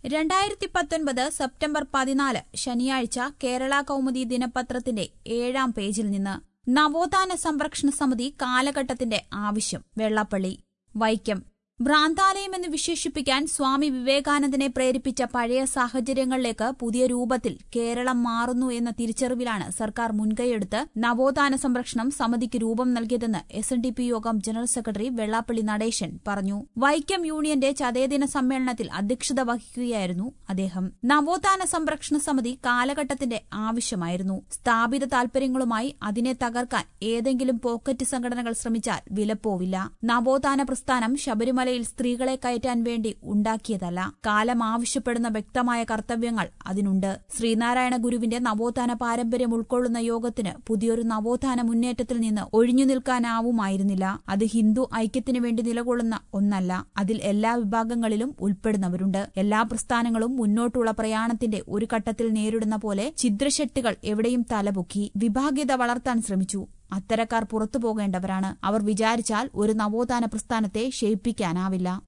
രണ്ടായിരത്തി പത്തൊൻപത് സെപ്റ്റംബർ പതിനാല് ശനിയാഴ്ച കേരള കൗമുദി ദിനപത്രത്തിന്റെ ഏഴാം പേജിൽ നിന്ന് നവോത്ഥാന സംരക്ഷണ സമിതി കാലഘട്ടത്തിന്റെ ആവശ്യം വെള്ളാപ്പള്ളി വൈക്കം ഭ്രാന്താലയമെന്ന് വിശേഷിപ്പിക്കാൻ സ്വാമി വിവേകാനന്ദനെ പ്രേരിപ്പിച്ച പഴയ സാഹചര്യങ്ങളിലേക്ക് പുതിയ രൂപത്തിൽ കേരളം മാറുന്നു എന്ന തിരിച്ചറിവിലാണ് സർക്കാർ മുൻകൈയെടുത്ത് നവോത്ഥാന സംരക്ഷണം സമിതിക്ക് രൂപം നൽകിയതെന്ന് എസ് എൻ ഡി പി യോഗം ജനറൽ സെക്രട്ടറി വെള്ളാപ്പള്ളി നടേശൻ പറഞ്ഞു വൈക്കം യൂണിയന്റെ ചതയദിന സമ്മേളനത്തിൽ അധ്യക്ഷത വഹിക്കുകയായിരുന്നു അദ്ദേഹം നവോത്ഥാന സംരക്ഷണ സമിതി കാലഘട്ടത്തിന്റെ ആവശ്യമായിരുന്നു സ്ഥാപിത താൽപര്യങ്ങളുമായി അതിനെ തകർക്കാൻ ഏതെങ്കിലും പോക്കറ്റ് സംഘടനകൾ ശ്രമിച്ചാൽ വിലപ്പോവില്ല നവോത്ഥാന പ്രസ്ഥാനം ശബരിമലയിൽ സ്ത്രീകളെ കയറ്റാൻ വേണ്ടി ഉണ്ടാക്കിയതല്ല കാലം ആവശ്യപ്പെടുന്ന വ്യക്തമായ കർത്തവ്യങ്ങൾ അതിനുണ്ട് ശ്രീനാരായണ ഗുരുവിന്റെ നവോത്ഥാന പാരമ്പര്യം ഉൾക്കൊള്ളുന്ന യോഗത്തിന് പുതിയൊരു നവോത്ഥാന മുന്നേറ്റത്തിൽ നിന്ന് ഒഴിഞ്ഞു നിൽക്കാനാവുമായിരുന്നില്ല അത് ഹിന്ദു ഐക്യത്തിനു വേണ്ടി നിലകൊള്ളുന്ന ഒന്നല്ല അതിൽ എല്ലാ വിഭാഗങ്ങളിലും ഉൾപ്പെടുന്നവരുണ്ട് എല്ലാ പ്രസ്ഥാനങ്ങളും മുന്നോട്ടുള്ള പ്രയാണത്തിന്റെ ഒരു ഘട്ടത്തിൽ നേരിടുന്ന പോലെ ഛിദ്രശക്തികൾ എവിടെയും തലപൊക്കി വിഭാഗ്യത വളർത്താൻ ശ്രമിച്ചു അത്തരക്കാർ പുറത്തു പോകേണ്ടവരാണ് അവർ വിചാരിച്ചാൽ ഒരു നവോത്ഥാന പ്രസ്ഥാനത്തെ ക്ഷയിപ്പിക്കാനാവില്ല